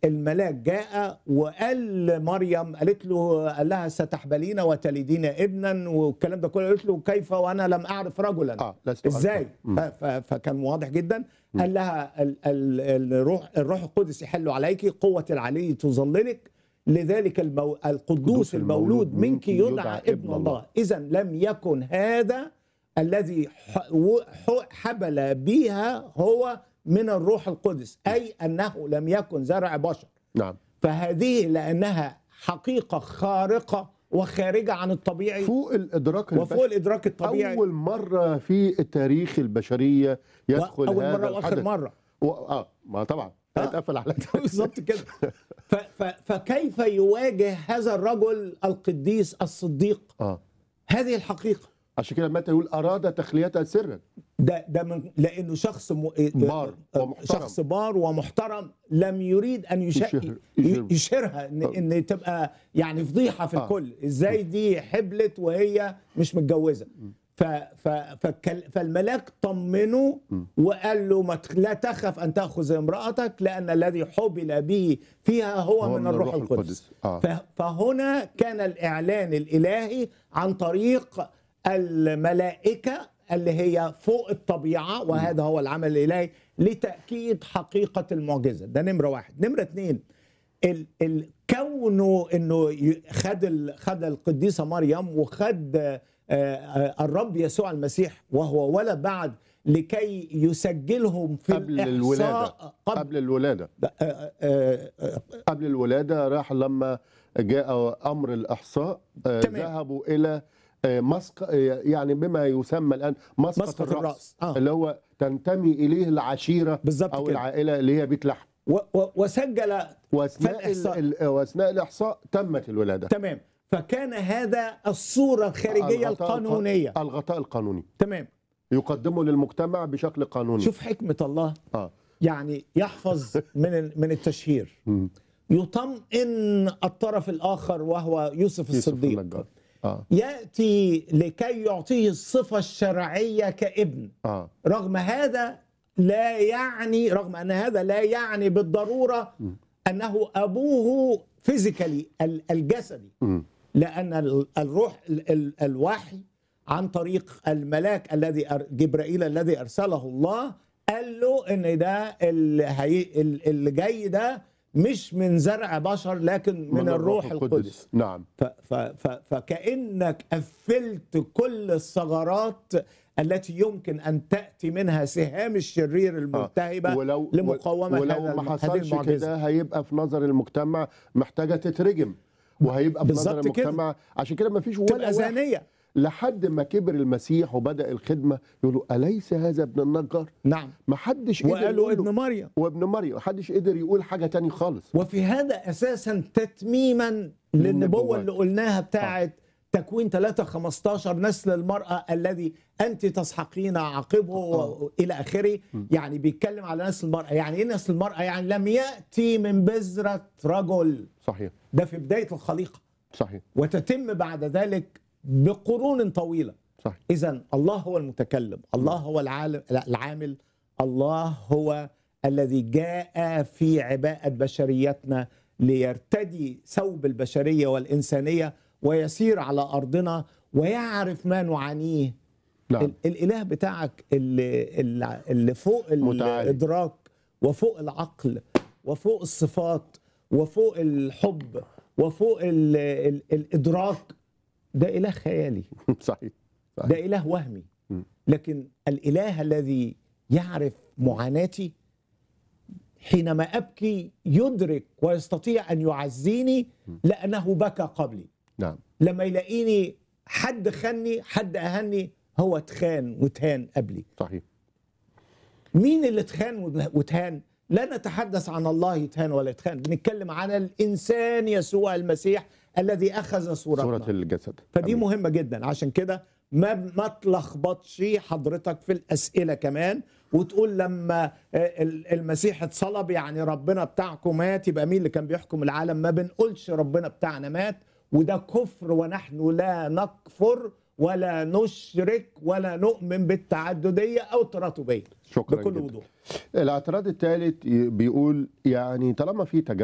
الملاك جاء وقال لمريم قالت له قال لها ستحبلين وتلدين ابنا والكلام ده كله قالت له كيف وانا لم اعرف رجلا اه لست أعرف. ازاي مم. ف- ف- فكان واضح جدا قال لها ال- ال- الروح الروح القدس يحل عليك قوه العلي تظللك لذلك المو... القدوس قدوس المولود المولود منك منك يدعى يدعى ابن ابن الله الله. اذا لم يكن هذا الذي ح- و- ح- حبل بها هو من الروح القدس اي انه لم يكن زرع بشر نعم فهذه لانها حقيقه خارقه وخارجه عن الطبيعي فوق الادراك وفوق البشري الادراك الطبيعي اول مره في التاريخ البشريه يدخل اول هذا مره واخر الحدث مره و... اه ما طبعا آه. هيتقفل على بالظبط كده ف ف فكيف يواجه هذا الرجل القديس الصديق اه هذه الحقيقه عشان كده متى يقول اراد تخليتها سرا ده ده من لانه شخص م... بار ومحترم. شخص بار ومحترم لم يريد ان يش... يشهر- يشهر. يشهرها ان, آه. إن تبقى يعني فضيحه في آه. الكل ازاي دي حبلت وهي مش متجوزه ف... ف... فكل... فالملاك طمنه وقال له ما تخ- لا تخف ان تاخذ امراتك لان الذي حبل به فيها هو, هو من الروح القدس آه. ف- فهنا كان الإعلان الإلهي عن طريق الملائكة اللي هي فوق الطبيعة وهذا هو العمل الإلهي لتأكيد حقيقة المعجزة ده نمرة واحد نمرة اتنين ال- ال- كونه انه ي- خد ال- خد القديسه مريم وخد آه، آه، الرب يسوع المسيح وهو ولد بعد لكي يسجلهم في قبل الإحصاء الولاده قبل قبل الولاده آه، آه، آه، قبل الولاده راح لما جاء امر الاحصاء آه، تمام. ذهبوا الى آه، مسق آه، يعني بما يسمى الان مسقط, مسقط الراس, الرأس. آه. اللي هو تنتمي اليه العشيره بالظبط او كده. العائله اللي هي بيت لحم و- و- وسجل واثناء فالإحصاء. ال- ال- واثناء الاحصاء تمت الولاده تمام فكان هذا الصورة الخارجية الغطاء الق- القانونية الغطاء القانوني تمام يقدمه للمجتمع بشكل قانوني شوف حكمة الله اه يعني يحفظ من ال- من التشهير مم. يطمئن الطرف الآخر وهو يوسف يوسف الصديق النجار اه يأتي لكي يعطيه الصفة الشرعية كابن اه رغم هذا لا يعني رغم أن هذا لا يعني بالضرورة أنه أبوه فيزيكالي الجسدي مم. لأن ال- الروح ال- ال- الوحي عن طريق الملاك الذي أر- جبرائيل الذي أرسله الله قال له إن ده اللي, هي ال- اللي جاي ده مش من زرع بشر لكن من, الروح القدس نعم ف ف ف فكأنك قفلت كل الثغرات التي يمكن أن تأتي منها سهام الشرير الملتهبة ولو لمقاومة ولو هذا ما الم- هذه حصلش المعجزة كده هيبقى في نظر المجتمع محتاجه تترجم وهيبقى في نظر بالظبط كده. المجتمع عشان كده ما فيش ولا تبقى واحد زانية لحد ما كبر المسيح وبدا الخدمه يقولوا اليس هذا ابن النجار نعم ما حدش قدر وقالوا يقول ابن له- مريم وابن مريم ما حدش قدر يقول حاجه تاني خالص وفي هذا اساسا تتميما للنبوه للنبوات. اللي قلناها بتاعه تكوين 3 15 نسل المراه الذي انت تسحقين عقبه و- الى اخره يعني بيتكلم على نسل المراه يعني ايه نسل المراه يعني لم ياتي من بذره رجل صحيح ده في بدايه الخليقه صحيح وتتم بعد ذلك بقرون طويله صحيح إذا الله هو المتكلم، الله هو العالم العامل، الله هو الذي جاء في عباءة بشريتنا ليرتدي ثوب البشرية والإنسانية ويسير على أرضنا ويعرف ما نعانيه. نعم ال- الإله بتاعك اللي, اللي- اللي فوق متعالي. الإدراك وفوق العقل وفوق الصفات وفوق الحب وفوق ال ال الإدراك ده إله خيالي. صحيح صحيح ده إله وهمي م. لكن الإله الذي يعرف معاناتي حينما أبكي يدرك ويستطيع أن يعزيني لأنه بكى قبلي نعم لما يلاقيني حد خني حد أهني هو تخان وتهان قبلي صحيح مين اللي تخان وتهان لا نتحدث عن الله يتهان ولا يتخان بنتكلم عن الإنسان يسوع المسيح الذي أخذ صورتنا صوره الجسد فدي أمين. مهمه جدا عشان كده ما ما تلخبطش حضرتك في الاسئله كمان وتقول لما آه، ال- المسيح اتصلب يعني ربنا بتاعكم مات يبقى مين اللي كان بيحكم العالم ما بنقولش ربنا بتاعنا مات وده كفر ونحن لا نكفر ولا نشرك ولا نؤمن بالتعدديه او التراتبيه شكرا بكل جدا وضوح الاعتراض الثالث بيقول يعني طالما في تجسد